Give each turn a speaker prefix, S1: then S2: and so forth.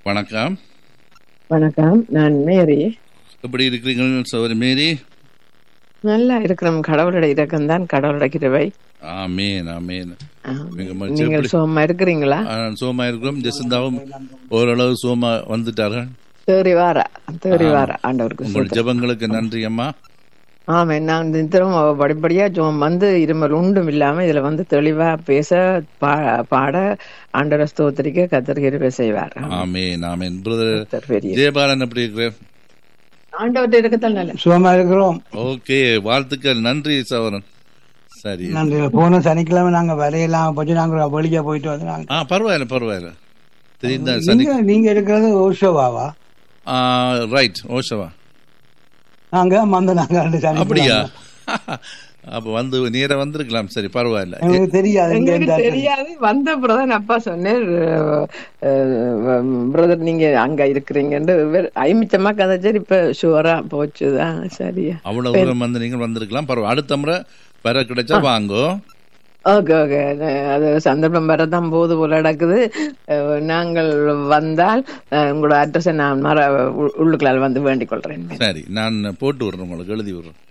S1: வணக்கம்
S2: வணக்கம் நான் மேரி
S1: எப்படி இருக்கிறீர்கள் சௌரி மேரி
S2: நல்லா இருக்கிறோம் கடவுளோட இரக்கம் தான் கடவுளோட கிருபை
S1: ஆமேன் ஆமேன்
S2: ஆம்.
S1: மிக மகிழ்ச்சி.
S2: நீங்கள்
S1: எப்படி-
S2: சுகமா இருக்கிறீங்களா
S1: ஆ, சோமா இருக்கிறோம் ஜெசந்தாவும் ஓரளவு சோமா வந்துட்டார்கள்
S2: தேறி வார தேறி வார ஆண்டவருக்கு
S1: உங்கள்
S2: ஸ்தோத்திரம்.
S1: ஜெபங்களுக்கு நன்றி அம்மா
S2: ஆமா நான் தினம் படிப்படியா சுகம் வந்து இருமல் உண்டும் இல்லாம இதுல வந்து தெளிவா பேச பா- பாட ஆண்டவர ஸ்தோத்திரிக்க கத்தர் கிருபை செய்வார்
S1: ஆமேன் ஆமேன் பிரதர்
S2: கர்த்தர் பெரிய
S1: ஜெயபாலன் எப்படி இருக்கிறார்
S2: ஆண்டவர்கிட்ட இருக்கத்தான் நல்ல
S3: சுகமா இருக்கிறோம்
S1: ஓகே வாழ்த்துக்கள் நன்றி சவரன் சரி
S3: நன்றி போன சனிக்கிழமை நாங்க வரையெல்லாம் போச்சு நாங்க வெளியே போயிட்டு வந்து நாங்க
S1: ஆ பரவாயில்ல பரவாயில்ல தெரிந்த சனி
S3: நீங்க நீங்க இருக்கிறது ஓஷோவாவா
S1: ரைட் ஓஷவா
S3: நாங்க மந்த நாங்க ரெண்டு சனி
S1: அப்படியா அப்ப வந்து நேரா வந்திருக்கலாம் சரி பரவாயில்ல
S3: எனக்கு தெரியாது இங்க
S2: எங்களுக்கு
S3: இந்த-
S2: தெரியாது வந்த பிரதான் அப்பா சொன்னேன் பிரதர் நீங்க அங்க இருக்கிறீங்கன்னு வெறு- ஐமிச்சமா கதைச்சார் இப்ப ஷுவரா போச்சுதான் சரியா
S1: அவ்வளவு தூரம் வந்து நீங்கள் வந்திருக்கலாம் பரவாயில்ல அடுத்த முறை வர கிடைச்சா வாங்கோ
S2: ஓகே ஓகே அது சந்தர்ப்பம் வரதான் போது போல நடக்குது அஹ், நாங்கள் வந்தால் அஹ், உங்களோட அட்ரஸை நான் மற உ- உள்ளுக்குள்ளால் வந்து வேண்டிக் கொள்றேன்
S1: சரி நான் போட்டு விடுறேன் உங்களுக்கு எழுதி விடுறேன்